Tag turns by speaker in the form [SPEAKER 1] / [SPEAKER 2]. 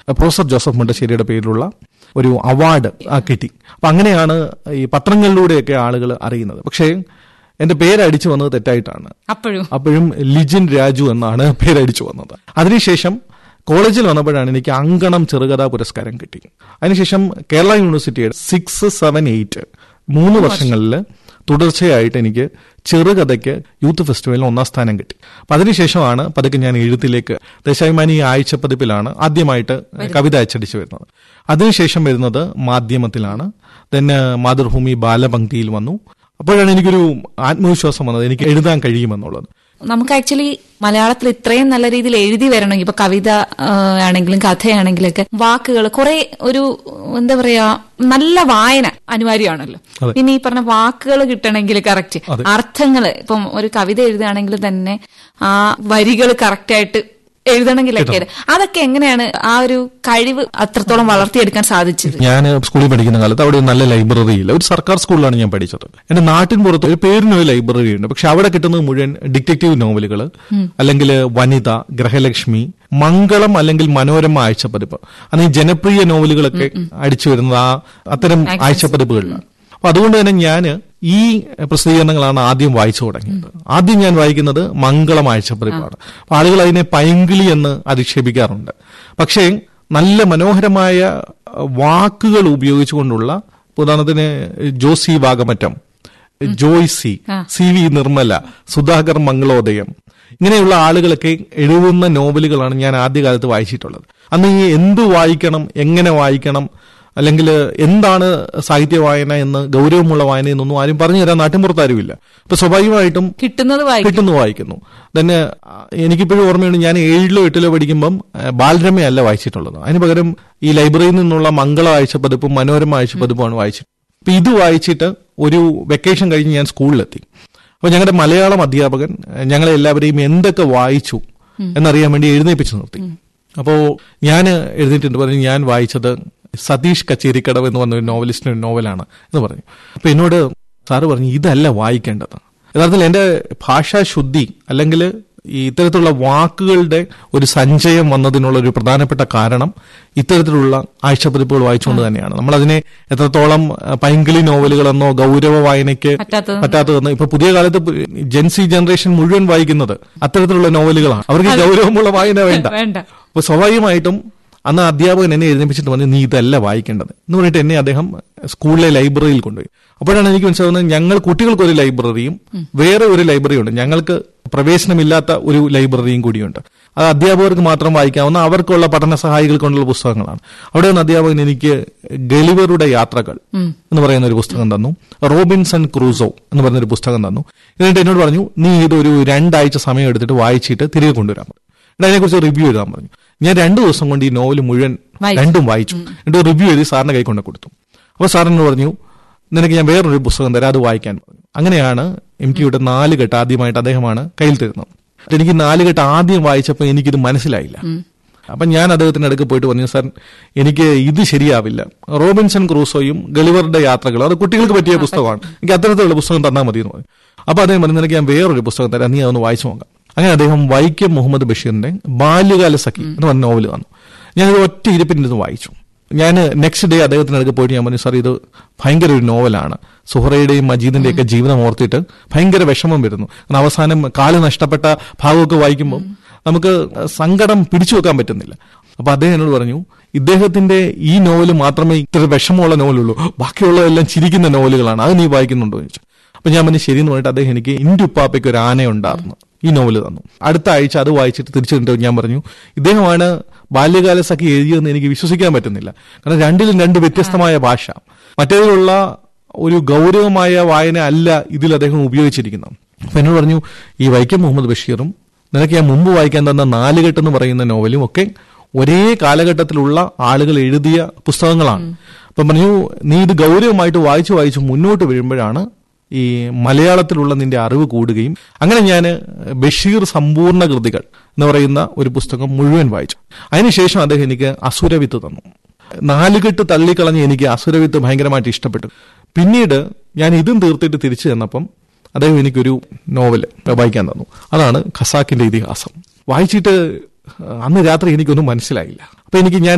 [SPEAKER 1] Professor Joseph മുണ്ടശ്ശേരിയുടെ പേരിലുള്ള ഒരു award ആ കിട്ടി അപ്പൊ അങ്ങനെയാണ് ഈ പത്രങ്ങളിലൂടെയൊക്കെ ആളുകൾ അറിയുന്നത് പക്ഷേ എന്റെ പേരടിച്ചു വന്നത് തെറ്റായിട്ടാണ്
[SPEAKER 2] അപ്പോഴും
[SPEAKER 1] അപ്പോഴും ലിജിൻ രാജു എന്നാണ് പേരടിച്ചു വന്നത് അതിനുശേഷം കോളേജിൽ വന്നപ്പോഴാണ് എനിക്ക് അങ്കണം ചെറുകഥാ പുരസ്കാരം കിട്ടി അതിനുശേഷം കേരള യൂണിവേഴ്സിറ്റിയുടെ സിക്സ് സെവൻ എയ്റ്റ് മൂന്ന് വർഷങ്ങളിൽ തുടർച്ചയായിട്ട് എനിക്ക് ചെറുകഥയ്ക്ക് യൂത്ത് ഫെസ്റ്റിവലിന് ഒന്നാം സ്ഥാനം കിട്ടി അപ്പൊ അതിനുശേഷമാണ് പതുക്കെ ഞാൻ എഴുത്തിലേക്ക് ദേശാഭിമാനി ആഴ്ചപ്പതിപ്പിലാണ് ആദ്യമായിട്ട് കവിത അച്ചടിച്ചു വരുന്നത് അതിനുശേഷം വരുന്നത് മാധ്യമത്തിലാണ് then മാതൃഭൂമി ബാലപംക്തിയിൽ വന്നു അപ്പോഴാണ് എനിക്കൊരു ആത്മവിശ്വാസം വന്നത് എനിക്ക് എഴുതാൻ കഴിയുമെന്നുള്ളത്
[SPEAKER 2] നമുക്ക് ആക്ച്വലി മലയാളത്തിൽ ഇത്രയും നല്ല രീതിയിൽ എഴുതി വരണമെങ്കിൽ ഇപ്പൊ കവിത ആ, ആണെങ്കിലും കഥയാണെങ്കിലൊക്കെ വാക്കുകൾ കുറെ ഒരു എന്താ പറയാ നല്ല വായന അനിവാര്യമാണല്ലോ
[SPEAKER 1] അതെ.
[SPEAKER 2] പിന്നെ ഈ പറഞ്ഞ വാക്കുകൾ കിട്ടണമെങ്കിൽ കറക്റ്റ് അർത്ഥങ്ങൾ ഇപ്പം ഒരു കവിത എഴുതുകയാണെങ്കിൽ തന്നെ ആ വരികൾ കറക്റ്റ് ആയിട്ട് എഴുതണമെങ്കിലൊക്കെ അതൊക്കെ എങ്ങനെയാണ് ആ ഒരു കഴിവ് അത്രത്തോളം വളർത്തിയെടുക്കാൻ സാധിച്ചത്
[SPEAKER 1] ഞാൻ സ്കൂളിൽ പഠിക്കുന്ന കാലത്ത് അവിടെ ഒരു നല്ല ലൈബ്രറി ഇല്ല ഒരു സർക്കാർ സ്കൂളിലാണ് ഞാൻ പഠിച്ചത് എന്റെ നാട്ടിൻ പുറത്ത് ഒരു പേരിന് ഒരു ലൈബ്രറി ഉണ്ട് പക്ഷെ അവിടെ കിട്ടുന്നത് മുഴുവൻ ഡിറ്റക്റ്റീവ് നോവലുകൾ അല്ലെങ്കിൽ വനിത ഗ്രഹലക്ഷ്മി മംഗളം അല്ലെങ്കിൽ മനോരമ ആഴ്ചപ്പതിപ്പ് അന്ന് ഈ ജനപ്രിയ നോവലുകളൊക്കെ അടിച്ചു വരുന്നത് ആ അത്തരം ആഴ്ചപ്പതിപ്പുകളിലാണ് അപ്പൊ അതുകൊണ്ട് തന്നെ ഞാൻ ഈ പ്രസിദ്ധീകരണങ്ങളാണ് ആദ്യം വായിച്ചു തുടങ്ങിയത് ആദ്യം ഞാൻ വായിക്കുന്നത് മംഗളം ആഴ്ചപ്പതിപ്പാണ് അപ്പൊ ആളുകൾ അതിനെ പൈങ്കിളി എന്ന് അധിക്ഷേപിക്കാറുണ്ട് പക്ഷേ നല്ല മനോഹരമായ അഹ്, വാക്കുകൾ ഉപയോഗിച്ചുകൊണ്ടുള്ള ഉദാഹരണത്തിന് ജോസി വാഗമറ്റം ജോയ്സി സി വി നിർമ്മല സുധാകർ മംഗളോദയം ഇങ്ങനെയുള്ള ആളുകളൊക്കെ എഴുതുന്ന നോവലുകളാണ് ഞാൻ ആദ്യകാലത്ത് വായിച്ചിട്ടുള്ളത് അന്ന് ഈ എന്ത് വായിക്കണം എങ്ങനെ വായിക്കണം അല്ലെങ്കിൽ എന്താണ് സാഹിത്യ വായന എന്ന് ഗൗരവമുള്ള വായന എന്നൊന്നും ആരും പറഞ്ഞു തരാൻ നാട്ടിൻപുറത്ത് ആരുമില്ല അപ്പൊ സ്വാഭാവികമായിട്ടും
[SPEAKER 2] കിട്ടുന്നത് വായിക്കും
[SPEAKER 1] കിട്ടുന്നു വായിക്കുന്നു തന്നെ ആ, എനിക്കിപ്പോഴും ഓർമ്മയുണ്ട് ഞാൻ ഏഴിലോ എട്ടിലോ പഠിക്കുമ്പം ആ, ബാലരമയല്ല വായിച്ചിട്ടുള്ളത് അതിന് പകരം ഈ ലൈബ്രറിയിൽ നിന്നുള്ള മംഗള ആഴ്ചപ്പതിപ്പും മനോരമ ആഴ്ചപ്പതിപ്പുമാണ് വായിച്ചത് അപ്പൊ ഇത് വായിച്ചിട്ട് ഒരു വെക്കേഷൻ കഴിഞ്ഞ് ഞാൻ സ്കൂളിലെത്തി അപ്പൊ ഞങ്ങളുടെ മലയാളം അധ്യാപകൻ ആ, ഞങ്ങളെ എല്ലാവരെയും എന്തൊക്കെ വായിച്ചു എന്നറിയാൻ വേണ്ടി എഴുന്നേപ്പിച്ചു നിർത്തി അപ്പോ ഞാൻ എഴുന്നേറ്റിട്ട് പറഞ്ഞു ഞാൻ വായിച്ചത് സതീഷ് കച്ചേരിക്കടവ് എന്ന് പറഞ്ഞ ഒരു നോവലിസ്റ്റിന്റെ ഒരു നോവലാണ് എന്ന് പറഞ്ഞു അപ്പൊ എന്നോട് സാറ് പറഞ്ഞു ഇതല്ല വായിക്കേണ്ടത് യഥാർത്ഥത്തിൽ എന്റെ ഭാഷാശുദ്ധി അല്ലെങ്കിൽ ഈ ഇത്തരത്തിലുള്ള വാക്കുകളുടെ ഒരു സഞ്ചയം വന്നതിനുള്ള ഒരു പ്രധാനപ്പെട്ട കാരണം ഇത്തരത്തിലുള്ള ആഴ്ചപ്പതിപ്പുകൾ വായിച്ചുകൊണ്ട് തന്നെയാണ് നമ്മൾ അതിനെ എത്രത്തോളം അഹ്, പൈങ്കിളി നോവലുകളെന്നോ ഗൗരവ വായനയ്ക്ക്
[SPEAKER 2] പറ്റാത്തത്
[SPEAKER 1] പറ്റാത്തതെന്ന് ഇപ്പൊ പുതിയ കാലത്ത് ജെൻസി ജനറേഷൻ മുഴുവൻ വായിക്കുന്നത് അത്തരത്തിലുള്ള നോവലുകളാണ് അവർക്ക് ഗൗരവമുള്ള വായന വേണ്ട
[SPEAKER 2] വേണ്ട
[SPEAKER 1] അപ്പൊ സ്വാഭാവികമായിട്ടും അന്ന് അധ്യാപകൻ എന്നെ എഴുന്നേപ്പിച്ചിട്ട് പറഞ്ഞു നീ ഇതല്ല വായിക്കേണ്ടത് എന്ന് പറഞ്ഞിട്ട് എന്നെ അദ്ദേഹം സ്കൂളിലെ ലൈബ്രറിയിൽ കൊണ്ടുപോയി അപ്പോഴാണ് എനിക്ക് മനസ്സിലാവുന്നത് ഞങ്ങൾ കുട്ടികൾക്ക് ഒരു ലൈബ്രറിയും വേറെ ഒരു ലൈബ്രറി ഉണ്ട് ഞങ്ങൾക്ക് പ്രവേശനമില്ലാത്ത ഒരു ലൈബ്രറിയും കൂടിയുണ്ട് അത് അധ്യാപകർക്ക് മാത്രം വായിക്കാവുന്ന അവർക്കുള്ള പഠന സഹായികൾ കൊണ്ടുള്ള പുസ്തകങ്ങളാണ് അവിടെ നിന്ന് അധ്യാപകൻ എനിക്ക് ഗളിവറുടെ യാത്രകൾ എന്ന് പറയുന്ന ഒരു പുസ്തകം തന്നു റോബിൻസൺ ക്രൂസോ എന്ന് പറയുന്ന ഒരു പുസ്തകം തന്നു എന്നിട്ട് എന്നോട് പറഞ്ഞു നീ ഇതൊരു രണ്ടാഴ്ച സമയം എടുത്തിട്ട് വായിച്ചിട്ട് തിരികെ കൊണ്ടുവരാൻ പറഞ്ഞു എന്നിട്ട് അതിനെക്കുറിച്ച് റിവ്യൂ എഴുതാൻ പറഞ്ഞു ഞാൻ രണ്ടു ദിവസം കൊണ്ട് ഈ നോവൽ മുഴുവൻ
[SPEAKER 2] വായിച്ചു.
[SPEAKER 1] രണ്ടും വായിച്ചു എന്നിട്ട് റിവ്യൂ എഴുതി സാറിന്റെ കൈ കൊണ്ട് കൊടുത്തു അപ്പോൾ സാറിനോട് പറഞ്ഞു നിനക്ക് ഞാൻ വേറൊരു പുസ്തകം തരാം അത് വായിക്കാൻ പറഞ്ഞു അങ്ങനെയാണ് എം ടിയുടെ നാല് കെട്ട് ആദ്യമായിട്ട് അദ്ദേഹമാണ് കയ്യിൽ തരുന്നത് എനിക്ക് നാല് കെട്ട് ആദ്യം വായിച്ചപ്പോൾ എനിക്കിത് മനസ്സിലായില്ല അപ്പൊ ഞാൻ അദ്ദേഹത്തിന്റെ അടുക്ക് പോയിട്ട് പറഞ്ഞു സാർ എനിക്ക് ഇത് ശരിയാവില്ല റോബിൻസൺ ക്രൂസോയും ഗളിവറുടെ യാത്രകളും അത് കുട്ടികൾക്ക് പറ്റിയ പുസ്തകമാണ് എനിക്ക് അത്തരത്തിലുള്ള പുസ്തകം തന്നാൽ മതി എന്ന് പറഞ്ഞു അപ്പൊ അദ്ദേഹം പറഞ്ഞു നിനക്ക് ഞാൻ വേറൊരു പുസ്തകം തരാം നീ അതൊന്ന് വായിച്ചു നോക്കാം അങ്ങനെ അദ്ദേഹം വൈക്കം മുഹമ്മദ് ബഷീറിന്റെ ബാല്യകാല സഖി എന്ന് പറഞ്ഞ നോവൽ തന്നു ഞാനിത് ഒറ്റ ഇരിപ്പിൻ്റെ വായിച്ചു ഞാൻ നെക്സ്റ്റ് ഡേ അദ്ദേഹത്തിന്റെ അടുത്ത് പോയിട്ട് ഞാൻ പറഞ്ഞു സാർ ഇത് ഭയങ്കര ഒരു നോവലാണ് സുഹറയുടെയും മജീദിന്റെയും ഒക്കെ ജീവിതം ഓർത്തിട്ട് ഭയങ്കര വിഷമം വരുന്നു കാരണം അവസാനം കാല് നഷ്ടപ്പെട്ട ഭാഗമൊക്കെ വായിക്കുമ്പോൾ നമുക്ക് സങ്കടം പിടിച്ചു വെക്കാൻ പറ്റുന്നില്ല അപ്പൊ അദ്ദേഹം എന്നോട് പറഞ്ഞു ഇദ്ദേഹത്തിന്റെ ഈ നോവൽ മാത്രമേ ഇത്ര വിഷമമുള്ള നോവലുള്ളൂ ബാക്കിയുള്ളതെല്ലാം ചിരിക്കുന്ന നോവലുകളാണ് അത് നീ വായിക്കുന്നുണ്ടോ എന്ന് ചോദിച്ചു അപ്പൊ ഞാൻ പറഞ്ഞു ശരി എന്ന് പറഞ്ഞിട്ട് അദ്ദേഹം എനിക്ക് ഇന്റുപ്പാപ്പയ്ക്ക് ഒരു ആന ഉണ്ടായിരുന്നു ഈ നോവൽ തന്നു അടുത്ത ആഴ്ച അത് വായിച്ചിട്ട് തിരിച്ചു കണ്ടിട്ട് ഞാൻ പറഞ്ഞു ഇദ്ദേഹമാണ് ബാല്യകാല സഖി എഴുതിയതെന്ന് എനിക്ക് വിശ്വസിക്കാൻ പറ്റുന്നില്ല കാരണം രണ്ടിലും രണ്ട് വ്യത്യസ്തമായ ഭാഷ മറ്റേതിലുള്ള ഒരു ഗൗരവമായ വായന അല്ല ഇതിൽ അദ്ദേഹം ഉപയോഗിച്ചിരിക്കുന്നത് അപ്പൊ എന്നോട് പറഞ്ഞു ഈ വൈക്കം മുഹമ്മദ് ബഷീറും നിനക്ക് ഞാൻ മുമ്പ് വായിക്കാൻ തന്ന നാലുകെട്ട് എന്ന് പറയുന്ന നോവലും ഒക്കെ ഒരേ കാലഘട്ടത്തിലുള്ള ആളുകൾ എഴുതിയ പുസ്തകങ്ങളാണ് അപ്പം പറഞ്ഞു നീ ഇത് ഗൗരവമായിട്ട് വായിച്ചു വായിച്ചു മുന്നോട്ട് വീഴുമ്പോഴാണ് ഈ മലയാളത്തിലുള്ള നിന്റെ അറിവ് കൂടുകയും അങ്ങനെ ഞാൻ ബഷീർ സമ്പൂർണ്ണ കൃതികൾ എന്ന് പറയുന്ന ഒരു പുസ്തകം മുഴുവൻ വായിച്ചു അതിനുശേഷം അദ്ദേഹം എനിക്ക് അസുരവിത്ത് തന്നു നാലുകെട്ട് തള്ളിക്കളഞ്ഞ് എനിക്ക് അസുരവിത്ത് ഭയങ്കരമായിട്ട് ഇഷ്ടപ്പെട്ടു പിന്നീട് ഞാൻ ഇതും തീർത്തിട്ട് തിരിച്ചു ചെന്നപ്പം അദ്ദേഹം എനിക്കൊരു നോവൽ വായിക്കാൻ തന്നു അതാണ് ഖസാക്കിന്റെ ഇതിഹാസം വായിച്ചിട്ട് അന്ന് രാത്രി എനിക്കൊന്നും മനസ്സിലായില്ല അപ്പൊ എനിക്ക് ഞാൻ